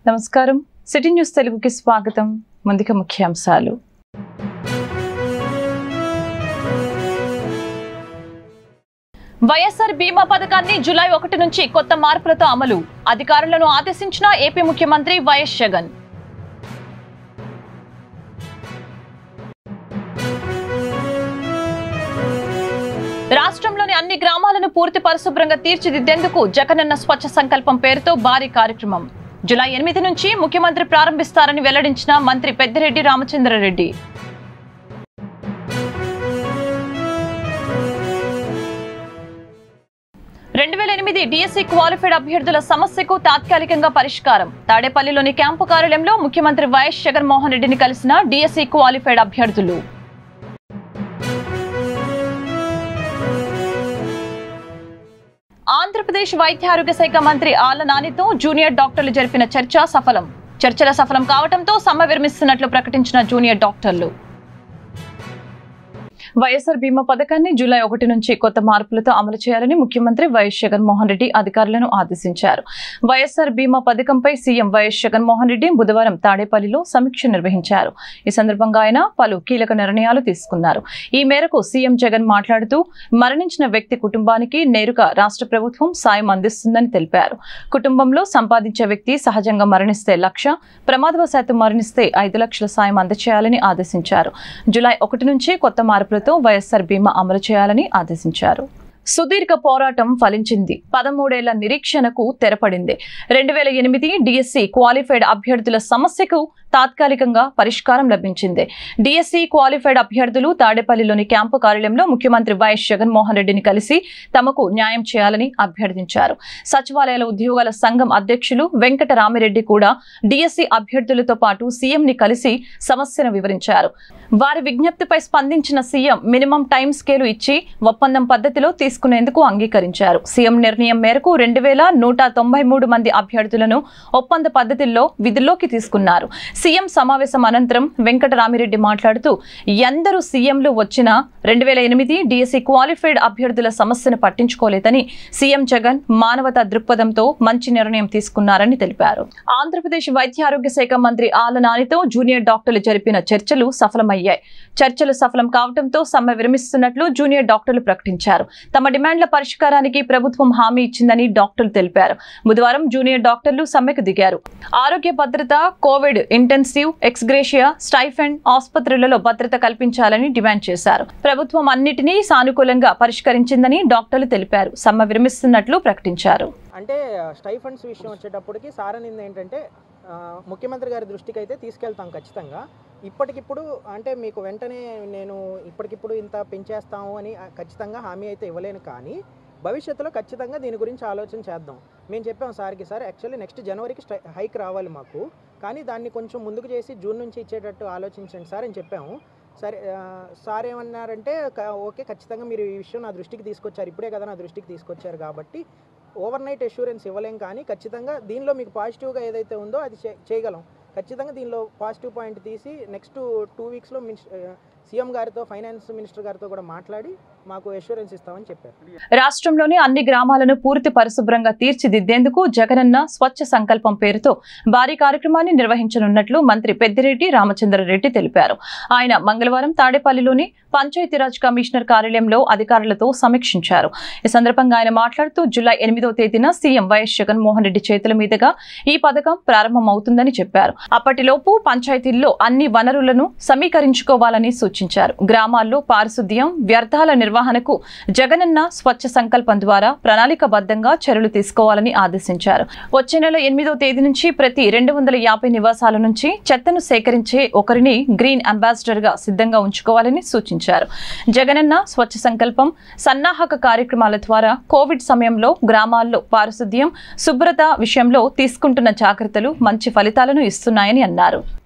నమస్కారం city news తెలుగుకి స్వాగతం ముందుగా ముఖ్యాంశాలు వైఎస్ఆర్ బీమా పథకాన్ని జూలై ఒకటి నుంచి కొత్త మార్పులతో అమలు అధికారులను ఆదేశించిన ఏపీ ముఖ్యమంత్రి వైఎస్ జగన్ రాష్ట్రంలోని అన్ని గ్రామాలను పూర్తి పరిశుభ్రంగా తీర్చిదిద్దేందుకు జగనన్న స్వచ్ఛ సంకల్పం పేరుతో భారీ కార్యక్రమం జులై ఎనిమిది నుంచి ముఖ్యమంత్రి ప్రారంభిస్తారని వెల్లడించిన మంత్రి పెద్దిరెడ్డి రామచంద్రారెడ్డి రెండు వేల ఎనిమిది డిఎస్సి క్వాలిఫైడ్ అభ్యర్థుల సమస్యకు తాత్కాలికంగా పరిష్కారం తాడేపల్లిలోని క్యాంపు కార్యాలయంలో ముఖ్యమంత్రి వైఎస్ జగన్మోహన్ రెడ్డిని కలిసిన డిఎస్సి క్వాలిఫైడ్ అభ్యర్థులు ఆంధ్రప్రదేశ్ వైద్య ఆరోగ్య శాఖ మంత్రి ఆళ్ల నానితో జూనియర్ డాక్టర్లు జరిపిన చర్చ సఫలం చర్చల సఫలం కావడంతో సమ్మె విరమిస్తున్నట్లు ప్రకటించిన జూనియర్ డాక్టర్లు వైఎస్ఆర్ బీమా పథకాన్ని జూలై ఒకటి నుంచి కొత్త మార్పులతో అమలు చేయాలని ముఖ్యమంత్రి వైఎస్ జగన్మోహన్ రెడ్డి అధికారులను ఆదేశించారు వైఎస్ఆర్ బీమా పథకంపై సీఎం వైఎస్ జగన్మోహన్ రెడ్డి బుధవారం తాడేపల్లిలో సమీక్ష నిర్వహించారు ఈ సందర్భంగా ఆయన పలు కీలక నిర్ణయాలు తీసుకున్నారు ఈ మేరకు సీఎం జగన్ మాట్లాడుతూ మరణించిన వ్యక్తి కుటుంబానికి నేరుగా రాష్ట్ర ప్రభుత్వం సాయం అందిస్తుందని తెలిపారు కుటుంబంలో సంపాదించే వ్యక్తి సహజంగా మరణిస్తే లక్ష ప్రమాదవశాత్తు మరణిస్తే ఐదు లక్షల సాయం అందచేయాలని ఆదేశించారు జూలై ఒకటి నుంచి కొత్త మార్పులతో వైఎస్ఆర్ బీమా అమలు చేయాలని ఆదేశించారు సుదీర్ఘ పోరాటం ఫలించింది పదమూడేళ్ల నిరీక్షణకు తెరపడింది రెండు వేల ఎనిమిది డిఎస్సి క్వాలిఫైడ్ అభ్యర్థుల సమస్యకు తాత్కాలికంగా పరిష్కారం లభించింది డిఎస్సి క్వాలిఫైడ్ అభ్యర్థులు తాడేపల్లిలోని క్యాంపు కార్యాలయంలో ముఖ్యమంత్రి వైఎస్ జగన్మోహన్ రెడ్డిని కలిసి తమకు న్యాయం చేయాలని అభ్యర్థించారు సచివాలయాల ఉద్యోగాల సంఘం అధ్యక్షులు వెంకట రామిరెడ్డి కూడా డిఎస్సి అభ్యర్థులతో పాటు సీఎం ని కలిసి సమస్యను వివరించారు వారి విజ్ఞప్తిపై స్పందించిన సీఎం మినిమం టైం స్కేలు ఇచ్చి ఒప్పందం పద్ధతిలో తీసుకునేందుకు అంగీకరించారు సీఎం నిర్ణయం మేరకు రెండు వేల నూట తొంభై మూడు మంది అభ్యర్థులను ఒప్పంద పద్ధతిలో విధుల్లోకి తీసుకున్నారు సీఎం సమావేశం అనంతరం వెంకటరామిరెడ్డి మాట్లాడుతూ ఎందరూ సీఎంలు వచ్చినా రెండు వేల ఎనిమిది డిఎస్సి క్వాలిఫైడ్ అభ్యర్థుల సమస్యను పట్టించుకోలేదని సీఎం జగన్ మానవతా దృక్పథంతో మంచి నిర్ణయం తీసుకున్నారని తెలిపారు ఆంధ్రప్రదేశ్ వైద్య ఆరోగ్య శాఖ మంత్రి ఆళ్ల నానితో జూనియర్ డాక్టర్లు జరిపిన చర్చలు సఫలమయ్యాయి చర్చలు సఫలం కావడంతో సమ్మె విరమిస్తున్నట్లు జూనియర్ డాక్టర్లు ప్రకటించారు తమ డిమాండ్ల పరిష్కారానికి ప్రభుత్వం హామీ ఇచ్చిందని డాక్టర్లు తెలిపారు బుధవారం జూనియర్ డాక్టర్లు సమ్మెకు దిగారు ఆరోగ్య భద్రత కోవిడ్ ఇంటెన్సివ్ ఎక్స్గ్రేషియా స్టైఫెండ్ ఆసుపత్రులలో భద్రత కల్పించాలని డిమాండ్ చేశారు ప్రభుత్వం అన్నిటినీ సానుకూలంగా పరిష్కరించిందని డాక్టర్లు తెలిపారు సమ్మె విరమిస్తున్నట్లు ప్రకటించారు అంటే స్టైఫండ్స్ విషయం వచ్చేటప్పటికి సారనింది ఏంటంటే ఆ, ముఖ్యమంత్రి గారి దృష్టికి అయితే తీసుకెళ్తాం ఖచ్చితంగా ఇప్పటికిప్పుడు అంటే మీకు వెంటనే నేను ఇప్పటికిప్పుడు ఇంత పెంచేస్తాము అని ఆ, ఖచ్చితంగా హామీ అయితే ఇవ్వలేను కానీ భవిష్యత్తులో ఖచ్చితంగా దీని గురించి ఆలోచన చేద్దాం మేము చెప్పాం సార్కి సార్ యాక్చువల్లీ నెక్స్ట్ జనవరికి స్ట్రై హైక్ రావాలి మాకు కానీ దాన్ని కొంచెం ముందుకు చేసి జూన్ నుంచి ఇచ్చేటట్టు ఆలోచించండి సార్ అని చెప్పాము సరే ఆ, సార్ ఏమన్నారంటే "క- ఓకే ఖచ్చితంగా మీరు ఈ విషయం నా దృష్టికి తీసుకొచ్చారు ఇప్పుడే కదా నా దృష్టికి తీసుకొచ్చారు కాబట్టి ఓవర్ నైట్ అష్యూరెన్స్ ఇవ్వలేం కానీ ఖచ్చితంగా దీనిలో మీకు పాజిటివ్గా ఏదైతే ఉందో అది చే- చేయగలం ఖచ్చితంగా దీనిలో పాజిటివ్ పాయింట్ తీసి నెక్స్ట్ టూ వీక్స్లో సీఎం గారితో ఫైనాన్స్ మినిస్టర్ గారితో కూడా మాట్లాడి మాకు అష్యూరెన్స్ ఇస్తామని చెప్పారు రాష్ట్రంలోని అన్ని గ్రామాలను పూర్తి పరిశుభ్రంగా తీర్చిదిద్దేందుకు జగనన్న స్వచ్ఛ సంకల్పం పేరుతో భారీ కార్యక్రమాన్ని నిర్వహించనున్నట్లు మంత్రి పెద్దిరెడ్డి రామచంద్రారెడ్డి తెలిపారు ఆయన మంగళవారం తాడేపల్లిలోని పంచాయతీరాజ్ కమిషనర్ కార్యాలయంలో అధికారులతో సమీక్షించారు ఈ సందర్భంగా ఆయన మాట్లాడుతూ జూలై ఎనిమిదవ తేదీన సీఎం వైఎస్ జగన్మోహన్ రెడ్డి చేతుల మీదుగా ఈ పథకం ప్రారంభమవుతుందని చెప్పారు అప్పటిలోపు పంచాయతీల్లో అన్ని వనరులను సమీకరించుకోవాలని సూచించారు గ్రామాల్లో పారిశుద్ధ్యం వ్యర్థాల నిర్వహణకు జగనన్న స్వచ్ఛ సంకల్పం ద్వారా ప్రణాళికబద్ధంగా చర్యలు తీసుకోవాలని ఆదేశించారు వచ్చే నెల ఎనిమిదో తేదీ నుంచి ప్రతి రెండు వందల యాభై నివాసాల నుంచి చెత్తను సేకరించే ఒకరిని గ్రీన్ అంబాసిడర్ గా సిద్ధంగా ఉంచుకోవాలని సూచించారు జగనన్న స్వచ్ఛ సంకల్పం సన్నాహక కార్యక్రమాల ద్వారా కోవిడ్ సమయంలో గ్రామాల్లో పారిశుద్ధ్యం శుభ్రత విషయంలో తీసుకుంటున్న జాగ్రత్తలు మంచి ఫలితాలను ఇస్తున్నాయని అన్నారు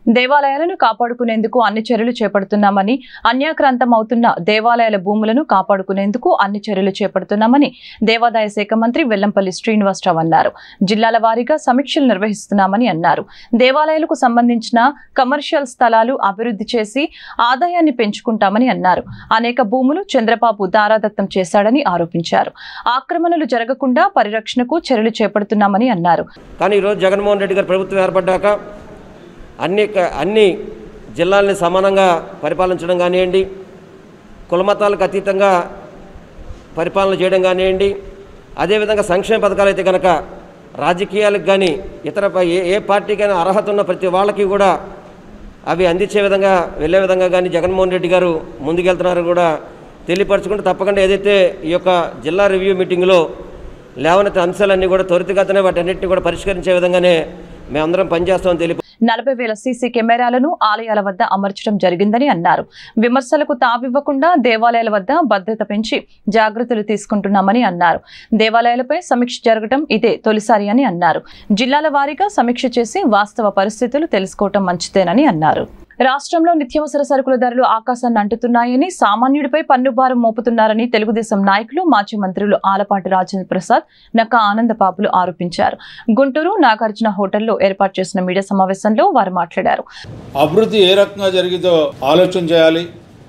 దేవాలయాలను కాపాడుకునేందుకు అన్ని చర్యలు చేపడుతున్నామని అన్యాక్రాంతం అవుతున్న దేవాలయాల భూములను కాపాడుకునేందుకు అన్ని చర్యలు చేపడుతున్నామని దేవాదాయ శాఖ మంత్రి వెల్లంపల్లి శ్రీనివాసరావు అన్నారు జిల్లాల వారీగా సమీక్షలు నిర్వహిస్తున్నామని అన్నారు దేవాలయాలకు సంబంధించిన కమర్షియల్ స్థలాలు అభివృద్ధి చేసి ఆదాయాన్ని పెంచుకుంటామని అన్నారు అనేక భూములు చంద్రబాబు దారాదత్తం చేశాడని ఆరోపించారు ఆక్రమణలు జరగకుండా పరిరక్షణకు చర్యలు చేపడుతున్నామని అన్నారు కానీ ఈరోజు జగన్మోహన్ రెడ్డి గారి ప్రభుత్వం ఏర్పడ్డాక అన్ని అన్ని జిల్లాల్ని సమానంగా పరిపాలించడం కానివ్వండి కులమతాలకు అతీతంగా పరిపాలన చేయడం కానివ్వండి అదేవిధంగా సంక్షేమ పథకాలు అయితే కనుక రాజకీయాలకు కానీ ఇతర ప- ఏ ఏ పార్టీకైనా అర్హత ఉన్న ప్రతి వాళ్ళకి కూడా అవి అందించే విధంగా వెళ్ళే విధంగా కానీ జగన్మోహన్ రెడ్డి గారు ముందుకెళ్తున్నారు కూడా తెలియపరచుకుంటూ తప్పకుండా ఏదైతే ఈ యొక్క జిల్లా రివ్యూ మీటింగ్లో లేవనెత్తిన అంశాలన్నీ కూడా త్వరితగతినే వాటన్నిటిని కూడా పరిష్కరించే విధంగానే మేమందరం పనిచేస్తామని తెలియ నలభై వేల సీసీ కెమెరాలను ఆలయాల వద్ద అమర్చడం జరిగిందని అన్నారు విమర్శలకు తావివ్వకుండా దేవాలయాల వద్ద భద్రత పెంచి జాగ్రత్తలు తీసుకుంటున్నామని అన్నారు దేవాలయాలపై సమీక్ష జరగడం ఇదే తొలిసారి అని అన్నారు జిల్లాల వారీగా సమీక్ష చేసి వాస్తవ పరిస్థితులు తెలుసుకోవటం మంచిదేనని అన్నారు రాష్ట్రంలో నిత్యావసర సరుకుల ధరలు ఆకాశాన్ని అంటుతున్నాయని సామాన్యుడిపై పన్నుభారం మోపుతున్నారని తెలుగుదేశం నాయకులు మాజీ మంత్రులు ఆలపాటి రాజేంద్ర ప్రసాద్ నక్క ఆనందబాబులు ఆరోపించారు గుంటూరు నాగార్జున హోటల్లో ఏర్పాటు చేసిన మీడియా సమావేశంలో వారు మాట్లాడారు అభివృద్ధి ఏ రకంగా జరిగిందో ఆలోచన చేయాలి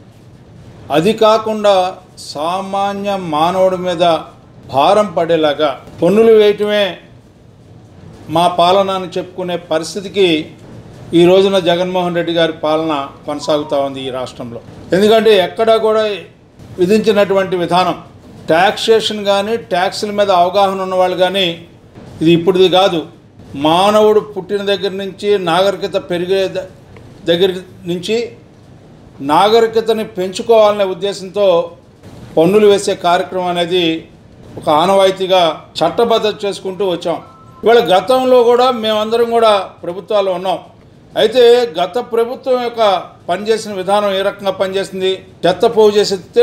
అది కాకుండా సామాన్య మానవుడి మీద భారం పడేలాగా పన్నులు వేయటమే మా పాలన అని చెప్పుకునే పరిస్థితికి ఈ రోజున జగన్మోహన్ రెడ్డి గారి పాలన కొనసాగుతూ ఉంది ఈ రాష్ట్రంలో ఎందుకంటే ఎక్కడా కూడా విధించినటువంటి విధానం ట్యాక్సేషన్ కానీ ట్యాక్సుల మీద అవగాహన ఉన్నవాళ్ళు కానీ ఇది ఇప్పుడుది కాదు మానవుడు పుట్టిన దగ్గర నుంచి నాగరికత పెరిగే ద- దగ్గర నుంచి నాగరికతని పెంచుకోవాలనే ఉద్దేశంతో పన్నులు వేసే కార్యక్రమం అనేది ఒక ఆనవాయితీగా చట్టబద్ధత చేసుకుంటూ వచ్చాం ఇవాళ గతంలో కూడా మేమందరం కూడా ప్రభుత్వాలు ఉన్నాం అయితే గత ప్రభుత్వం యొక్క పనిచేసిన విధానం ఏ రకంగా పనిచేసింది చెత్త పోగు చేసితే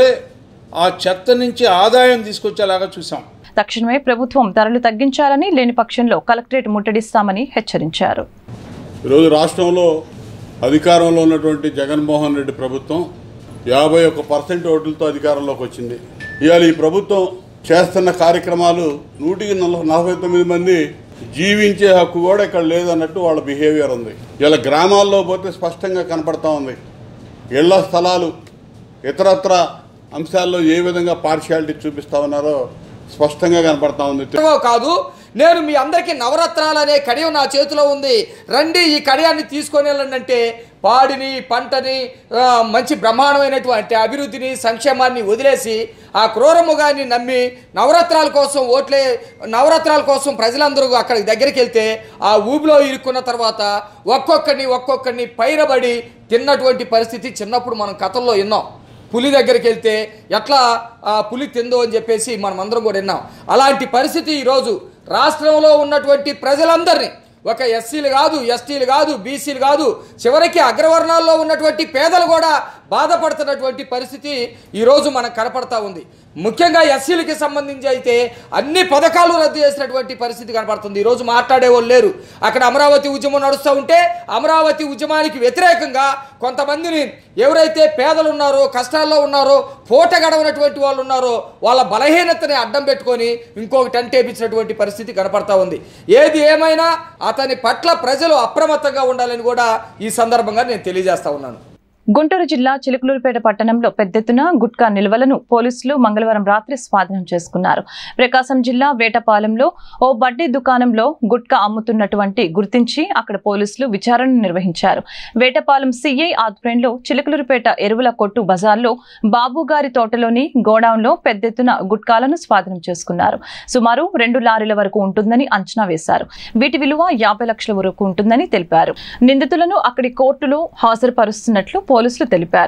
ఆ చెత్త నుంచి ఆదాయం తీసుకొచ్చేలాగా చూసాం తక్షణమే ప్రభుత్వం ధరలు తగ్గించాలని లేని పక్షంలో కలెక్టరేట్ ముట్టడిస్తామని హెచ్చరించారు ఈరోజు రాష్ట్రంలో అధికారంలో ఉన్నటువంటి జగన్మోహన్ రెడ్డి ప్రభుత్వం యాభై ఒక్క పర్సెంట్ ఓట్లతో అధికారంలోకి వచ్చింది ఇవాళ ఈ ప్రభుత్వం చేస్తున్న కార్యక్రమాలు నూటికి నల- నలభై తొమ్మిది మంది జీవించే హక్కు కూడా ఇక్కడ లేదన్నట్టు వాళ్ళ బిహేవియర్ ఉంది ఇలా గ్రామాల్లో పోతే స్పష్టంగా కనపడతా ఉంది ఇళ్ల స్థలాలు ఇతరత్ర అంశాల్లో ఏ విధంగా పార్షియాలిటీ చూపిస్తా ఉన్నారో స్పష్టంగా కనపడతా ఉంది ఏవో కాదు నేను మీ అందరికీ నవరత్నాలు అనే కడియం నా చేతిలో ఉంది రండి ఈ కడియాన్ని తీసుకొని వెళ్ళండి అంటే పాడిని పంటని ఆ, మంచి బ్రహ్మాండమైనటువంటి అభివృద్ధిని సంక్షేమాన్ని వదిలేసి ఆ క్రూరముగాన్ని నమ్మి నవరత్నాల కోసం ఓట్లే నవరత్నాల కోసం ప్రజలందరూ అక్కడికి దగ్గరికి వెళ్తే ఆ ఊబిలో ఇరుక్కున్న తర్వాత ఒక్కొక్కరిని ఒక్కొక్కరిని పైరబడి తిన్నటువంటి పరిస్థితి చిన్నప్పుడు మనం కథల్లో విన్నాం పులి దగ్గరికి వెళ్తే ఎట్లా ఆ, పులి తిందో అని చెప్పేసి మనం అందరం కూడా విన్నాం అలాంటి పరిస్థితి ఈరోజు రాష్ట్రంలో ఉన్నటువంటి ప్రజలందరినీ ఒక ఎస్సీలు కాదు ఎస్టీలు కాదు బీసీలు కాదు చివరికి అగ్రవర్ణాల్లో ఉన్నటువంటి పేదలు కూడా బాధపడుతున్నటువంటి పరిస్థితి ఈరోజు మనకు కనపడతా ఉంది ముఖ్యంగా ఎస్సీలకి సంబంధించి అయితే అన్ని పథకాలు రద్దు చేసినటువంటి పరిస్థితి కనపడుతుంది ఈరోజు మాట్లాడే వాళ్ళు లేరు అక్కడ అమరావతి ఉద్యమం నడుస్తూ ఉంటే అమరావతి ఉద్యమానికి వ్యతిరేకంగా కొంతమందిని ఎవరైతే పేదలు ఉన్నారో కష్టాల్లో ఉన్నారో పూట గడవనటువంటి వాళ్ళు ఉన్నారో వాళ్ళ బలహీనతని అడ్డం పెట్టుకొని ఇంకొకటి అంటేపించినటువంటి పరిస్థితి కనపడతా ఉంది ఏది ఏమైనా అతని పట్ల ప్రజలు అప్రమత్తంగా ఉండాలని కూడా ఈ సందర్భంగా నేను తెలియజేస్తా ఉన్నాను గుంటూరు జిల్లా చిలుకలూరుపేట పట్టణంలో పెద్ద ఎత్తున గుట్కా నిల్వలను పోలీసులు మంగళవారం రాత్రి స్వాధీనం చేసుకున్నారు ప్రకాశం జిల్లా వేటపాలెంలో ఓ బడ్డీ దుకాణంలో గుట్కా అమ్ముతున్నటువంటి గుర్తించి అక్కడ పోలీసులు విచారణ నిర్వహించారు వేటపాలెం సిఐ ఆధ్వర్యంలో చిలుకలూరుపేట ఎరువుల కొట్టు బజార్లో బాబు గారి తోటలోని గోడౌన్లో పెద్ద ఎత్తున గుట్కాలను స్వాధీనం చేసుకున్నారు సుమారు రెండు లారీల వరకు ఉంటుందని అంచనా వేశారు వీటి విలువ యాభై లక్షల వరకు ఉంటుందని తెలిపారు నిందితులను అక్కడి కోర్టులో హాజరుపరుస్తున్నట్లు పోలీసులు తెలిపారు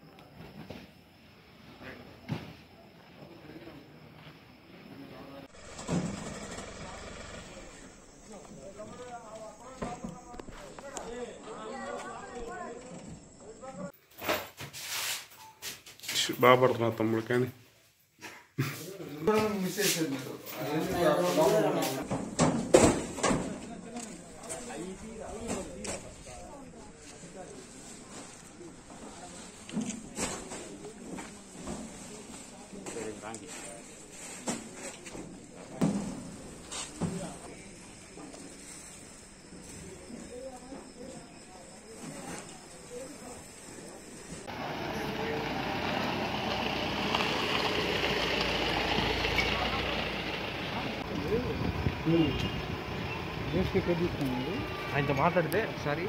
బాగా పడుతున్నా తమ్ముడు కానీ ఆయనతో మాట్లాడితే ఒకసారి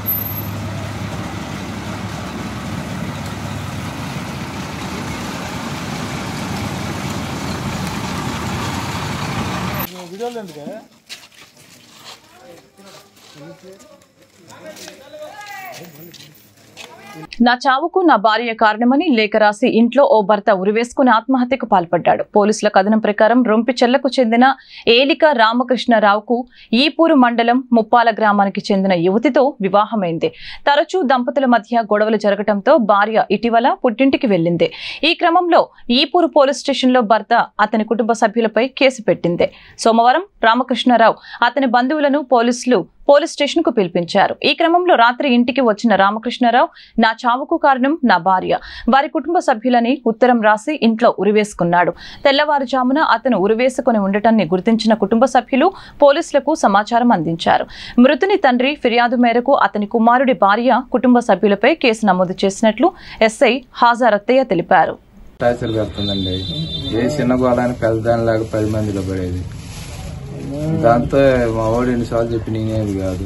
నా చావుకు నా భార్య కారణమని లేఖ రాసి ఇంట్లో ఓ భర్త ఉరివేసుకుని ఆత్మహత్యకు పాల్పడ్డాడు పోలీసుల కథనం ప్రకారం రొంపిచెల్లకు చెందిన ఏలిక రామకృష్ణరావుకు ఈపూరు మండలం ముప్పాల గ్రామానికి చెందిన యువతితో వివాహమైంది తరచూ దంపతుల మధ్య గొడవలు జరగడంతో భార్య ఇటీవల పుట్టింటికి వెళ్లింది ఈ క్రమంలో ఈపూరు పోలీస్ స్టేషన్లో భర్త అతని కుటుంబ సభ్యులపై కేసు పెట్టింది సోమవారం రామకృష్ణరావు అతని బంధువులను పోలీసులు పోలీస్ స్టేషన్ కు పిలిపించారు ఈ క్రమంలో రాత్రి ఇంటికి వచ్చిన రామకృష్ణరావు నా చావుకు కారణం నా భార్య వారి కుటుంబ సభ్యులని ఉత్తరం రాసి ఇంట్లో ఉరివేసుకున్నాడు తెల్లవారుజామున అతను ఉరివేసుకుని ఉండటాన్ని గుర్తించిన కుటుంబ సభ్యులు పోలీసులకు సమాచారం అందించారు మృతుని తండ్రి ఫిర్యాదు మేరకు అతని కుమారుడి భార్య కుటుంబ సభ్యులపై కేసు నమోదు చేసినట్లు ఎస్ఐ హాజరత్తయ్య తెలిపారు టార్చర్ పెడుతుందండి ఏ చిన్న గోళాన్ని పెద్దదానిలాగా పది మందిలో పడేది దాంతో మా వాడు ఎన్నిసార్లు చెప్పి నేనేది కాదు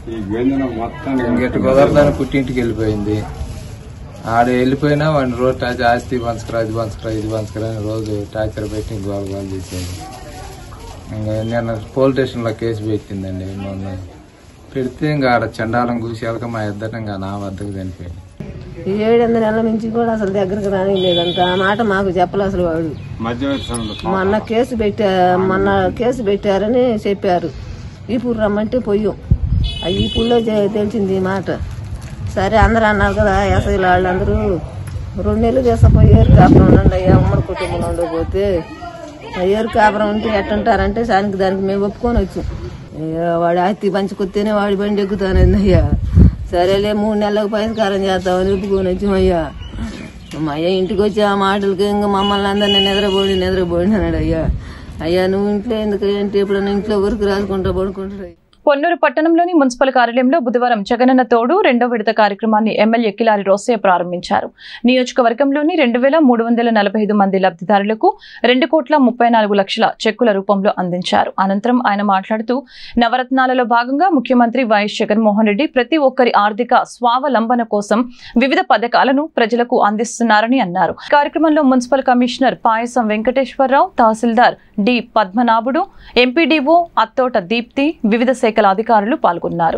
ఇంకెట్టు కుదరదని పుట్టింటికి వెళ్ళిపోయింది ఆడ వెళ్ళిపోయినా వాడిని రోజు టార్చర్ ఆస్తి పంచకరా ఇది పంచకరా ఇది పంచకరా అని రోజు టార్చర్ పెట్టి గోల గోల చేసేది ఇంకా నేను పోలీస్ స్టేషన్లో కేసు పెట్టిందండి మొన్న పెడితే ఇంకా ఆడ చండాలం కూసేయాలక మా ఇద్దరు ఇంకా నా వద్దకు చనిపోయింది ఈ ఏడెనిమిది నెలల నుంచి కూడా అసలు దగ్గరకు రాని లేదంట ఆ మాట మాకు చెప్పలే అసలు వాడు మొన్న కేసు పెట్టా మొన్న కేసు పెట్టారని చెప్పారు ఈపూరు రమ్మంటే పొయ్యం ఆ ఈపూర్లో తె- తెలిసింది ఈ మాట సరే అందరూ అన్నారు కదా ఎస్ఐలు వాళ్ళందరూ రెండు నెలలు చేసపోయి ఏరు కాపురం ఉండండి అయ్యా ఉమ్మడి కుటుంబంలో ఉండకపోతే ఆ ఏరు కాపురం ఉంటే ఎట్టుంటారంటే దానికి దానికి మేము ఒప్పుకొని వచ్చాం అయ్యా వాడు ఆస్తి పంచుకొస్తేనే వాడి బండి ఎక్కుతానండి అయ్యా సరేలే మూడు నెలలకు పరిష్కారం చేద్దామని ఒప్పుకొని వచ్చాం అయ్యా మా అయ్య ఇంటికి వచ్చి ఆ మాటలకి ఇంకా మమ్మల్ని అందరినీ నిద్రపోయి నిద్రపోయి అన్నాడు అయ్యా అయ్యా నువ్వు ఇంట్లో ఎందుకు ఏంటి ఎప్పుడన్నా ఇంట్లో ఊరికి రాసుకుంటా పడుకుంటాడు పొన్నూరు పట్టణంలోని మున్సిపల్ కార్యాలయంలో బుధవారం జగనన్న తోడు రెండో విడత కార్యక్రమాన్ని ఎమ్మెల్యే కిలారి రోసయ్య ప్రారంభించారు నియోజకవర్గంలోని రెండు వేల మూడు వందల నలభై ఐదు మంది లబ్ధిదారులకు రెండు కోట్ల ముప్పై నాలుగు లక్షల చెక్కుల రూపంలో అందించారు అనంతరం ఆయన మాట్లాడుతూ నవరత్నాలలో భాగంగా ముఖ్యమంత్రి వైఎస్ జగన్మోహన్ రెడ్డి ప్రతి ఒక్కరి ఆర్థిక స్వావలంబన కోసం వివిధ పథకాలను ప్రజలకు అందిస్తున్నారని అన్నారు కార్యక్రమంలో municipal commissioner Payasam Venkateswara Rao tahsildar D Padmanabhudu MPDO Attota Deepti వివిధ శాఖల అధికారులు పాల్గొన్నారు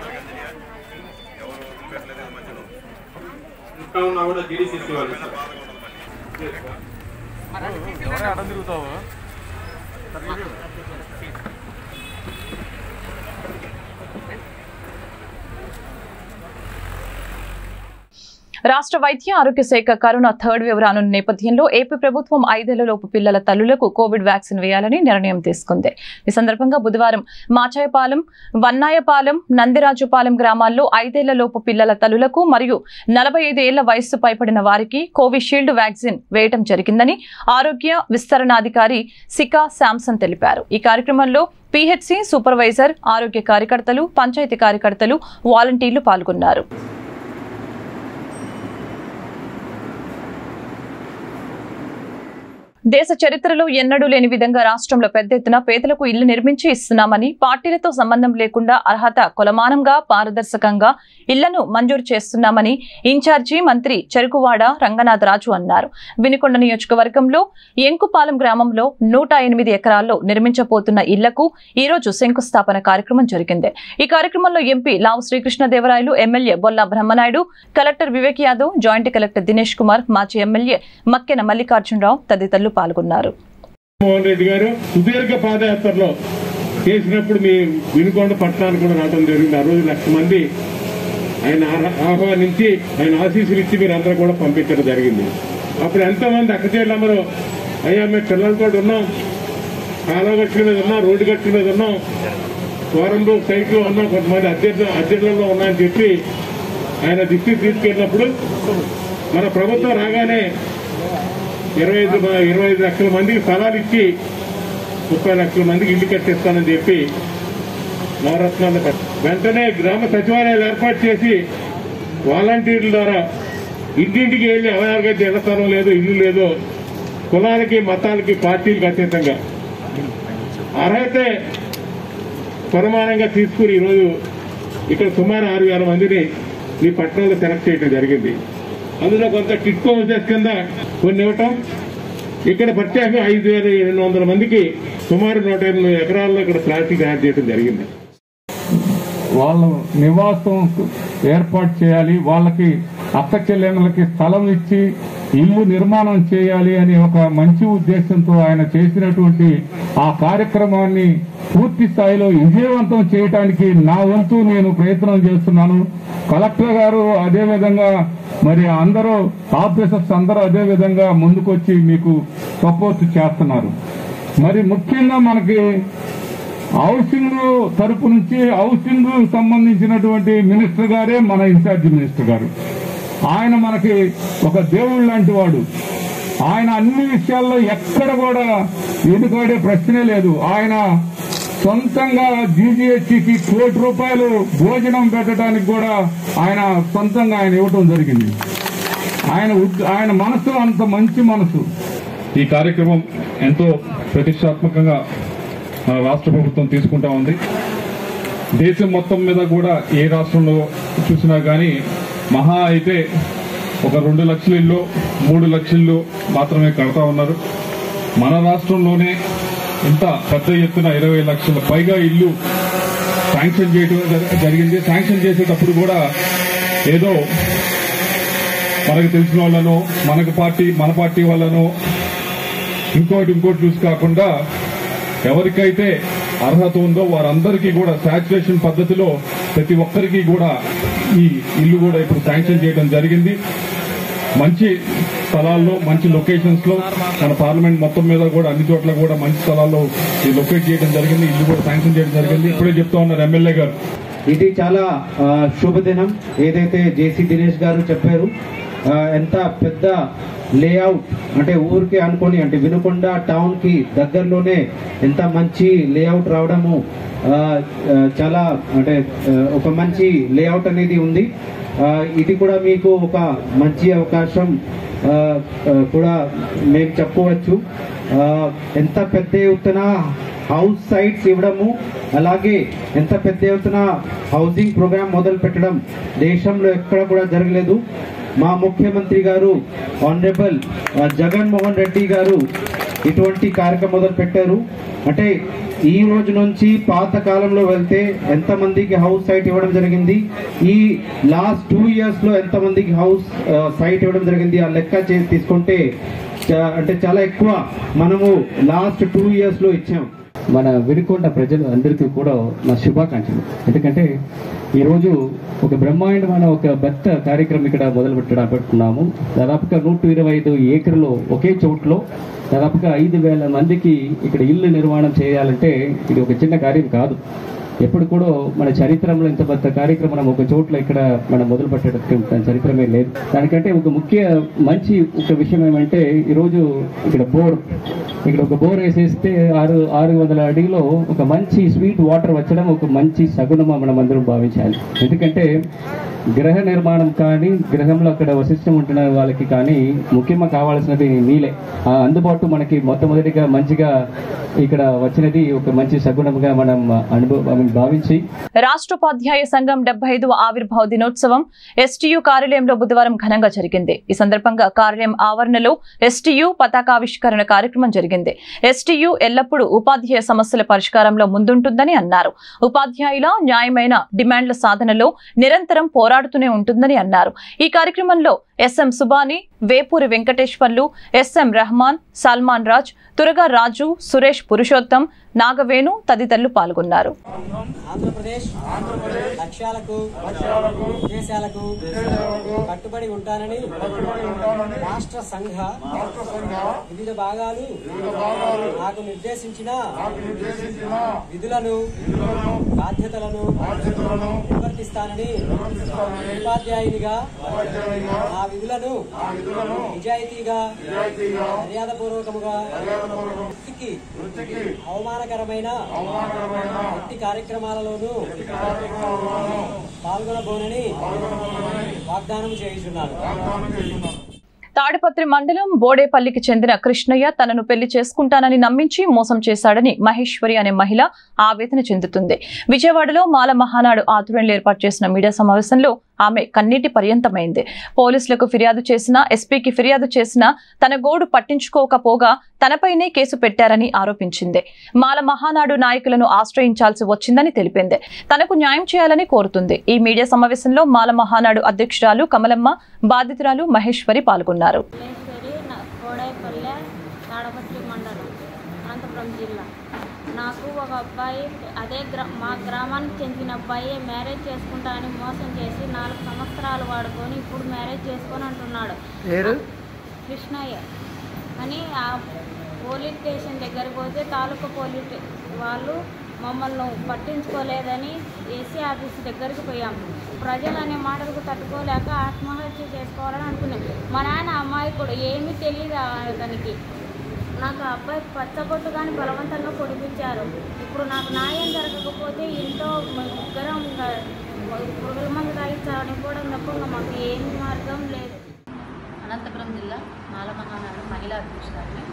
రాష్ట్ర వైద్య ఆరోగ్య శాఖ కరోనా థర్డ్ వేవ్ రానున్న నేపథ్యంలో ఏపీ ప్రభుత్వం ఐదేళ్లలోపు పిల్లల తల్లులకు కోవిడ్ వ్యాక్సిన్ వేయాలని నిర్ణయం తీసుకుంది ఈ సందర్భంగా బుధవారం మాచాయపాలెం వన్నాయపాలెం నందిరాజుపాలెం గ్రామాల్లో ఐదేళ్లలోపు పిల్లల తల్లులకు మరియు నలభై ఐదు ఏళ్ల వయస్సు పైబడిన వారికి కోవిషీల్డ్ వ్యాక్సిన్ వేయటం జరిగిందని ఆరోగ్య విస్తరణాధికారి సికా శాంసన్ తెలిపారు ఈ కార్యక్రమంలో పీహెచ్సి సూపర్వైజర్ ఆరోగ్య కార్యకర్తలు పంచాయతీ కార్యకర్తలు వాలంటీర్లు పాల్గొన్నారు దేశ చరిత్రలో ఎన్నడూ లేని విధంగా రాష్ట్రంలో పెద్ద ఎత్తున పేదలకు ఇళ్లు నిర్మించి ఇస్తున్నామని పార్టీలతో సంబంధం లేకుండా అర్హత కొలమానంగా పారదర్శకంగా ఇళ్లను మంజూరు చేస్తున్నామని ఇన్ఛార్జి మంత్రి చెరుకువాడ రంగనాథ్ రాజు అన్నారు వినుకొండ నియోజకవర్గంలో ఎంకుపాలెం గ్రామంలో నూట ఎనిమిది ఎకరాల్లో నిర్మించబోతున్న ఇళ్లకు ఈ రోజు శంకుస్థాపన కార్యక్రమం జరిగింది ఈ కార్యక్రమంలో MP Lavu Srikrishnadevarayalu MLA Bolla Brahmanaidu collector Vivek Yadav joint collector Dinesh Kumar మాజీ ఎమ్మెల్యే మక్కెన మల్లికార్జునరావు తదితరులు పాల్గొన్నారు జగన్మోహన్ రెడ్డి గారు సుదీర్ఘ పాదయాత్రలో చేసినప్పుడు మీ వినుకొండ పట్టణానికి కూడా రావడం జరిగింది ఆ రోజు లక్ష మంది ఆయన ఆహ్వా- ఆహ్వానించి ఆయన ఆశీస్సులు ఇచ్చి మీరు అందరూ కూడా పంపించడం జరిగింది అప్పుడు ఎంతో మంది అక్కచేళ్ళందరూ అయ్యా మేము పిల్లలతో ఉన్నాం కాలువ గట్ల మీద ఉన్నాం రోడ్డు గట్ల మీద ఉన్నాం వారంలో సైట్లో ఉన్నాం కొంతమంది అద్దె అద్దెలలో ఉన్నాయని చెప్పి ఆయన దృష్టికి తీసుకెళ్ళినప్పుడు మన ప్రభుత్వం రాగానే ఇరవై ఐదు ఇరవై ఐదు లక్షల మందికి స్థలాలు ఇచ్చి ముప్పై లక్షల మందికి ఇల్లు కట్టిస్తానని చెప్పి నవరత్నాలు కట్- వెంటనే గ్రామ సచివాలయాలు ఏర్పాటు చేసి వాలంటీర్ల ద్వారా ఇంటింటికి వెళ్ళి ఎవరికైతే ఇళ్ల స్థలం లేదో ఇల్లు లేదో కులాలకి మతాలకి పార్టీలకు అతీతంగా అర్హతే కొనమానంగా తీసుకుని ఈరోజు ఇక్కడ సుమారు ఆరు వేల మందిని ఈ పట్టణంలో సెలెక్ట్ చేయడం జరిగింది అందులో కొంత టిట్కో హౌసెస్ కింద కొన్ని ఇవ్వటం ఇక్కడ ప్రత్యేకంగా ఐదు వేల ఎనిమిది వందల మందికి సుమారు నూట ఎనిమిది ఎకరాల్లో ఇక్కడ ప్లాస్టిక్ తయారు చేయడం జరిగింది వాళ్ళ నివాసం ఏర్పాటు చేయాలి వాళ్ళకి అక్క చెల్లెళ్ళకి స్థలం ఇచ్చి ఇల్లు నిర్మాణం చేయాలి అని ఒక మంచి ఉద్దేశంతో ఆయన చేసినటువంటి ఆ కార్యక్రమాన్ని పూర్తి స్థాయిలో విజయవంతం చేయడానికి నా వంతు నేను ప్రయత్నం చేస్తున్నాను కలెక్టర్ గారు అదే విధంగా మరి అందరూ ఆఫీసర్స్ అందరూ అదే విధంగా ముందుకొచ్చి మీకు సపోర్ట్ చేస్తున్నారు మరి ముఖ్యంగా మనకి హౌసింగ్ తరపు నుంచి హౌసింగ్ సంబంధించినటువంటి మినిస్టర్ గారే మన ఇన్ఛార్జి మినిస్టర్ గారు ఆయన మనకి ఒక దేవుడు లాంటి వాడు ఆయన అన్ని విషయాల్లో ఎక్కడ కూడా వెనుకాడే ప్రశ్నే లేదు ఆయన సొంతంగా జీజీహెచ్కి కోటి రూపాయలు భోజనం పెట్టడానికి కూడా ఆయన సొంతంగా ఆయన ఇవ్వటం జరిగింది ఆయన ఉద్- ఆయన మనసు అంత మంచి మనసు ఈ కార్యక్రమం ఎంతో ప్రతిష్టాత్మకంగా మన రాష్ట్ర ప్రభుత్వం తీసుకుంటా ఉంది దేశం మొత్తం మీద కూడా ఏ రాష్ట్రంలో చూసినా కానీ మహా అయితే ఒక రెండు లక్షల ఇల్లు మూడు లక్షల ఇల్లు మాత్రమే కడతా ఉన్నారు మన రాష్ట్రంలోనే ఇంత పెద్ద ఎత్తున ఇరవై లక్షల పైగా ఇల్లు శాంక్షన్ చేయడం జరి- జరిగింది శాంక్షన్ చేసేటప్పుడు కూడా ఏదో మనకు తెలిసిన వాళ్ళను మనకు పార్టీ మన పార్టీ వాళ్ళను ఇంకోటి ఇంకోటి చూసి కాకుండా ఎవరికైతే అర్హత ఉందో వారందరికీ కూడా శాచురేషన్ పద్ధతిలో ప్రతి ఒక్కరికి కూడా ఈ ఇల్లు కూడా ఇప్పుడు శాంక్షన్ చేయడం జరిగింది మంచి స్థలాల్లో మంచి లొకేషన్స్ లో మన పార్లమెంట్ మొత్తం మీద కూడా అన్ని చోట్ల కూడా మంచి స్థలాల్లో ఈ లొకేట్ చేయడం జరిగింది ఇల్లు కూడా శాంక్షన్ చేయడం జరిగింది ఇప్పుడే చెప్తా ఉన్నారు ఎమ్మెల్యే గారు ఇది చాలా ఆ, శుభదినం ఏదైతే జేసీ దినేష్ గారు చెప్పారు ఆ, ఎంత పెద్ద లేఅవుట్ అంటే ఊరికి అనుకొని అంటే వినుకొండ టౌన్ కి దగ్గరలోనే ఎంత మంచి లేఅవుట్ రావడము ఆ, ఆ, చాలా అంటే ఆ, ఒక మంచి లేఅవుట్ అనేది ఉంది ఆ, ఇది కూడా మీకు ఒక మంచి అవకాశం ఆ, ఆ, కూడా మేము చెప్పవచ్చు ఆ, ఎంత పెద్ద ఎత్తున హౌస్ సైట్స్ ఇవ్వడము అలాగే ఎంత పెద్ద ఎత్తున హౌసింగ్ ప్రోగ్రామ్ మొదలు పెట్టడం దేశంలో ఎక్కడ కూడా జరగలేదు మా ముఖ్యమంత్రి గారు ఆనరబుల్ జగన్మోహన్ రెడ్డి గారు ఇటువంటి కార్యక్రమం మొదలు పెట్టారు అంటే ఈ రోజు నుంచి పాత కాలంలో వెళ్తే ఎంత మందికి హౌస్ సైట్ ఇవ్వడం జరిగింది ఈ లాస్ట్ టూ ఇయర్స్ లో ఎంత మందికి హౌస్ ఆ, సైట్ ఇవ్వడం జరిగింది ఆ లెక్క చేసి తీసుకుంటే చా- అంటే చాలా ఎక్కువ మనము లాస్ట్ టూ ఇయర్స్ లో ఇచ్చాం మన వినుకొండ ప్రజలు అందరికీ కూడా నా శుభాకాంక్షలు ఎందుకంటే ఈరోజు ఒక బ్రహ్మాండమైన ఒక పెద్ద కార్యక్రమం ఇక్కడ మొదలు పెట్టడం పెట్టుకున్నాము దాదాపుగా నూట ఇరవై ఐదు ఏకర్లో ఒకే చోట్లో దాదాపుగా ఐదు వేల మందికి ఇక్కడ ఇల్లు నిర్మాణం చేయాలంటే ఇది ఒక చిన్న కార్యం కాదు ఎప్పుడు కూడా మన చరిత్రలో ఇంత పెద్ద కార్యక్రమం ఒక చోట్ల ఇక్కడ మనం మొదలు పెట్టడం చరిత్రమే లేదు దానికంటే ఒక ముఖ్య మంచి ఒక విషయం ఏమంటే ఈరోజు ఇక్కడ బోర్ ఇక్కడ ఒక బోర్ వేసేస్తే ఆరు ఆరు వందల అడిగిలో ఒక మంచి స్వీట్ వాటర్ వచ్చడం ఒక మంచి సగుణమా మనం అందరం భావించాలి ఎందుకంటే గృహ నిర్మాణం కానీ గృహంలో అక్కడ వశిష్టం ఉంటున్న వాళ్ళకి కానీ ముఖ్యంగా కావాల్సినది నీళ్ళే ఆ అందుబాటు మనకి మొట్టమొదటిగా మంచిగా ఇక్కడ వచ్చినది ఒక మంచి సగుణంగా మనం అనుభవం భావించి రాష్ట్రోపాధ్యాయ సంఘం డెబ్బై ఐదవ ఆవిర్భావ దినోత్సవం ఎస్టీయూ కార్యాలయంలో బుధవారం ఘనంగా జరిగింది ఈ సందర్భంగా కార్యాలయం ఆవరణలో ఎస్టీయూ పతాకావిష్కరణ కార్యక్రమం జరిగింది ఎస్టీయూ ఎల్లప్పుడూ ఉపాధ్యాయ సమస్యల పరిష్కారంలో ముందుంటుందని అన్నారు ఉపాధ్యాయుల న్యాయమైన డిమాండ్ల సాధనలో నిరంతరం పోరాడుతూనే ఉంటుందని అన్నారు ఈ కార్యక్రమంలో ఎస్ఎం సుబాని వేపూరి వెంకటేశ్వర్లు ఎస్ఎం రెహమాన్ సల్మాన్ రాజ్ తురగా రాజు సురేష్ పురుషోత్తం నాగవేణు తదితరులు పాల్గొన్నారు ఆంధ్రప్రదేశ్ లక్ష్యాలకు ఉద్దేశాలకు కట్టుబడి ఉంటానని రాష్ట్ర సంఘ వివిధ భాగాలు నాకు నిర్దేశించిన విధులను బాధ్యతలను నిర్వర్తిస్తానని ఉపాధ్యాయునిగా ఆ విధులను నిజాయితీగా మర్యాదపూర్వకముగా వృత్తికి అవమానకరమైన ఎట్టి కార్యక్రమాలలోనూ పాల్గొనబోనని వాగ్దానం చేయుచున్నాను తాడిపత్రి మండలం బోడేపల్లికి చెందిన కృష్ణయ్య తనను పెళ్లి చేసుకుంటానని నమ్మించి మోసం చేశాడని మహేశ్వరి అనే మహిళ ఆవేదన చెందుతుంది విజయవాడలో మాల మహానాడు ఆధ్వర్యంలో ఏర్పాటు చేసిన మీడియా సమావేశంలో ఆమె కన్నీటి పర్యంతమైంది పోలీసులకు ఫిర్యాదు చేసినా ఎస్పీకి ఫిర్యాదు చేసినా తన గోడు పట్టించుకోకపోగా తనపైనే కేసు పెట్టారని ఆరోపించింది మాల మహానాడు నాయకులను ఆశ్రయించాల్సి వచ్చిందని తెలిపింది తనకు న్యాయం చేయాలని కోరుతుంది ఈ మీడియా సమావేశంలో మాల మహానాడు అధ్యక్షురాలు కమలమ్మ బాధితురాలు మహేశ్వరి పాల్గొన్నారు మల్లేశ్వరి నా- కోడాయిపల్లె తాడపత్రి మండలం అనంతపురం జిల్లా నాకు ఒక అబ్బాయి అదే గ్రా మా గ్రామానికి చెందిన అబ్బాయి మ్యారేజ్ చేసుకుంటా అని మోసం చేసి నాలుగు సంవత్సరాలు వాడుకొని ఇప్పుడు మ్యారేజ్ చేసుకొని అంటున్నాడు పేరు కృష్ణయ్య అని ఆ పోలీస్ స్టేషన్ దగ్గరికి పోతే తాలూకా పోలీస్ స్టే- వాళ్ళు మమ్మల్ని పట్టించుకోలేదని ఏసీ ఆఫీస్ దగ్గరికి పోయాం ప్రజలు అనే మాటలకు తట్టుకోలేక ఆత్మహత్య చేసుకోవాలని అనుకున్నాం మా నాన్న అమ్మాయి కూడా ఏమీ తెలియదు అతనికి నాకు ఆ అబ్బాయి పచ్చబొట్టు కానీ బలవంతంగా పొడిపించారు ఇప్పుడు నాకు న్యాయం జరగకపోతే ఇంట్లో ముగ్గురం ఇంకా పురుగుల మందు తాగించాలని కూడా తప్ప మాకు ఏమి మార్గం లేదు అనంతపురం జిల్లా మాలమహానాడు మహిళా అధ్యక్షురాలిని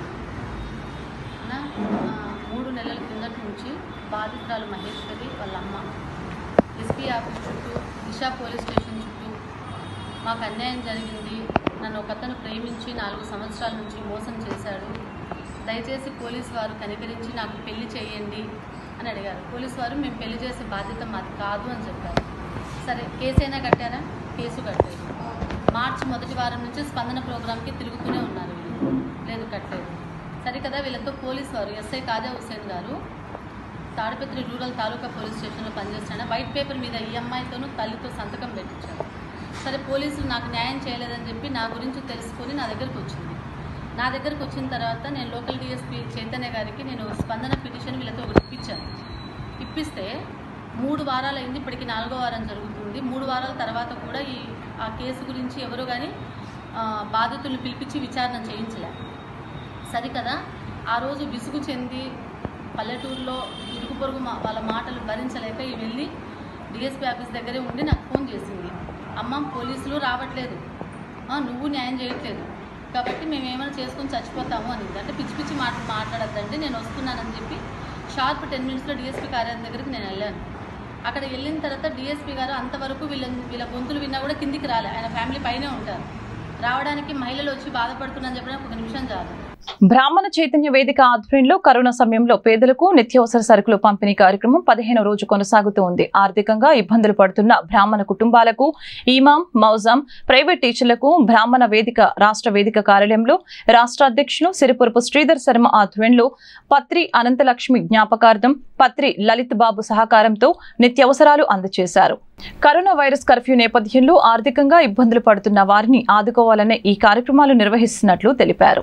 నా, ఆ, మూడు నెలల కిందటి నుంచి బాధితురాలు మహేశ్వరి వాళ్ళ అమ్మ ఎస్పీ ఆఫీస్ చుట్టూ దిశా పోలీస్ స్టేషన్ చుట్టూ మాకు అన్యాయం జరిగింది నన్ను ఒకతను ప్రేమించి నాలుగు సంవత్సరాల నుంచి మోసం చేశాడు దయచేసి పోలీసు వారు కనికరించి నాకు పెళ్లి చేయండి అని అడిగారు పోలీసు వారు మేము పెళ్లి చేసే బాధ్యత మాది కాదు అని చెప్పారు సరే కేసు అయినా కట్టారా కేసు కట్టారు మార్చి మొదటి వారం నుంచి స్పందన ప్రోగ్రామ్కి తిరుగుతూనే ఉన్నారు వీళ్ళు లేదు కట్టలేదు సరే కదా వీళ్ళతో పోలీసు వారు ఎస్ఐ కాజా హుసేన్ గారు తాడిపత్రి రూరల్ తాలూకా పోలీస్ స్టేషన్లో పనిచేస్తున్న వైట్ పేపర్ మీద ఈ అమ్మాయితోనూ తల్లితో సంతకం పెట్టించారు సరే పోలీసులు నాకు న్యాయం చేయలేదని చెప్పి నా గురించి తెలుసుకొని నా దగ్గరకు వచ్చింది నా దగ్గరకు వచ్చిన తర్వాత నేను లోకల్ డిఎస్పీ చైతన్య గారికి నేను స్పందన పిటిషన్ వీళ్ళతో ఒకటి ఇప్పించాను ఇప్పిస్తే మూడు వారాలు అయింది ఇప్పటికి నాలుగో వారం జరుగుతుంది మూడు వారాల తర్వాత కూడా ఈ ఆ కేసు గురించి ఎవరు కానీ బాధితులను పిలిపించి విచారణ చేయించలే సరికదా ఆ రోజు విసుగు చెంది పల్లెటూరులో ఇరుగు పొరుగు మా వాళ్ళ మాటలు భరించలేక ఈ వెళ్ళి డిఎస్పీ ఆఫీస్ దగ్గరే ఉండి నాకు ఫోన్ చేసింది అమ్మ పోలీసులు రావట్లేదు ఆ, నువ్వు న్యాయం చేయట్లేదు కాబట్టి మేము ఏమైనా చేసుకొని చచ్చిపోతాము అని అంటే పిచ్చి పిచ్చి మాటలు మాట్లాడద్దండి నేను వస్తున్నానని చెప్పి షార్ప్ టెన్ మినిట్స్లో డిఎస్పీ కార్యాలయం దగ్గరికి నేను వెళ్ళాను అక్కడ వెళ్ళిన తర్వాత డిఎస్పీ గారు అంతవరకు వీళ్ళ వీళ్ళ గొంతులు విన్నా కూడా కిందికి రాలే ఆయన ఫ్యామిలీ పైనే ఉంటారు రావడానికి మహిళలు వచ్చి బాధపడుతున్నారని చెప్పడానికి ఒక నిమిషం చాలు బ్రాహ్మణ చైతన్య వేదిక ఆధ్వర్యంలో కరోనా సమయంలో పేదలకు నిత్యావసర సరుకులు పంపిణీ కార్యక్రమం పదిహేను రోజు కొనసాగుతూ ఉంది ఆర్థికంగా ఇబ్బందులు పడుతున్న బ్రాహ్మణ కుటుంబాలకు ఈమాం మౌజాం ప్రైవేట్ టీచర్లకు బ్రాహ్మణ వేదిక రాష్ట్ర వేదిక కార్యాలయంలో రాష్ట్ర అధ్యక్షులు సిరిపురపు శ్రీధర్ శర్మ ఆధ్వర్యంలో పత్రి అనంతలక్ష్మి జ్ఞాపకార్థం పత్రి లలిత్ బాబు సహకారంతో నిత్యావసరాలు అందజేశారు కరోనా వైరస్ కర్ఫ్యూ నేపథ్యంలో ఆర్థికంగా ఇబ్బందులు పడుతున్న వారిని ఆదుకోవాలనే ఈ కార్యక్రమాలు నిర్వహిస్తున్నట్లు తెలిపారు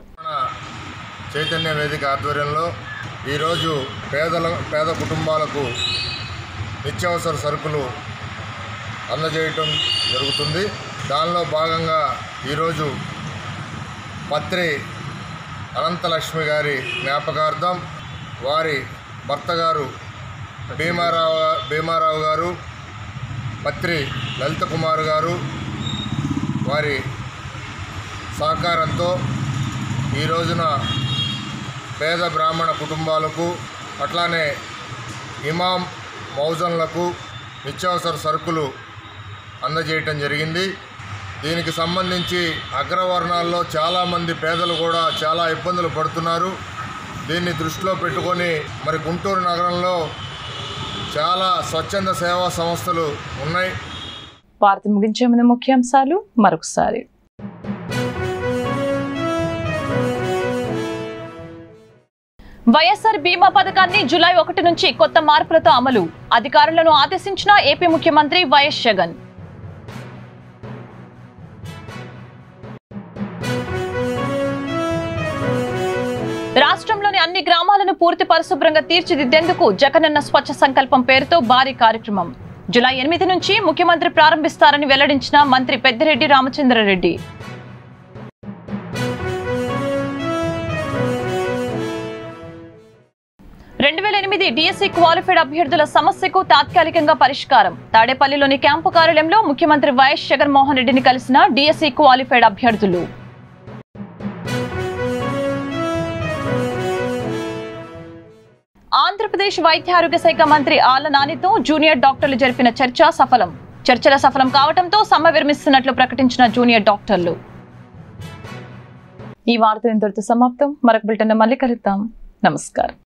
చైతన్య వేదిక ఆధ్వర్యంలో ఈరోజు పేదల పేద కుటుంబాలకు నిత్యావసర సరుకులు అందజేయటం జరుగుతుంది దానిలో భాగంగా ఈరోజు పత్రి అనంతలక్ష్మి గారి జ్ఞాపకార్థం వారి భర్త గారు భీమారావు భీమారావు గారు పత్రి లలిత కుమార్ గారు వారి సహకారంతో ఈ రోజున పేద బ్రాహ్మణ కుటుంబాలకు అట్లానే ఇమాం మౌజన్లకు నిత్యావసర సరుకులు అందజేయటం జరిగింది దీనికి సంబంధించి అగ్రవర్ణాల్లో చాలామంది పేదలు కూడా చాలా ఇబ్బందులు పడుతున్నారు దీన్ని దృష్టిలో పెట్టుకొని మరి గుంటూరు నగరంలో చాలా స్వచ్ఛంద సేవా సంస్థలు ఉన్నాయి వార్త ముగించే ముందు ముఖ్యాంశాలు మరొకసారి వైఎస్ఆర్ బీమా పథకాన్ని జులై ఒకటి నుంచి కొత్త మార్పులతో అమలు అధికారులను ఆదేశించిన ఏపీ ముఖ్యమంత్రి వైఎస్ జగన్ రాష్ట్రంలోని అన్ని గ్రామాలను పూర్తి పరిశుభ్రంగా తీర్చిదిద్దేందుకు జగనన్న స్వచ్ఛ సంకల్పం పేరుతో భారీ కార్యక్రమం జులై ఎనిమిది నుంచి ముఖ్యమంత్రి ప్రారంభిస్తారని వెల్లడించిన మంత్రి పెద్దిరెడ్డి రామచంద్రారెడ్డి రెండు వేల ఎనిమిది డిఎస్సి క్వాలిఫైడ్ అభ్యర్థుల సమస్యకు తాత్కాలికంగా పరిష్కారం తాడేపల్లిలోని క్యాంపు కార్యాలయంలో ముఖ్యమంత్రి వైఎస్ జగన్మోహన్ రెడ్డిని కలిసిన డిఎస్సి క్వాలిఫైడ్ అభ్యర్థులు ఆంధ్రప్రదేశ్ వైద్య ఆరోగ్య శాఖ మంత్రి ఆళ్ల నానితో జూనియర్ డాక్టర్లు జరిపిన చర్చ సఫలం చర్చల సఫలం కావడంతో సమ్మె విరమిస్తున్నట్లు ప్రకటించిన జూనియర్ డాక్టర్లు ఈ వార్త ఇంతటితో సమాప్తం మరొక బిల్టన్ మళ్ళీ కలుద్దాం నమస్కారం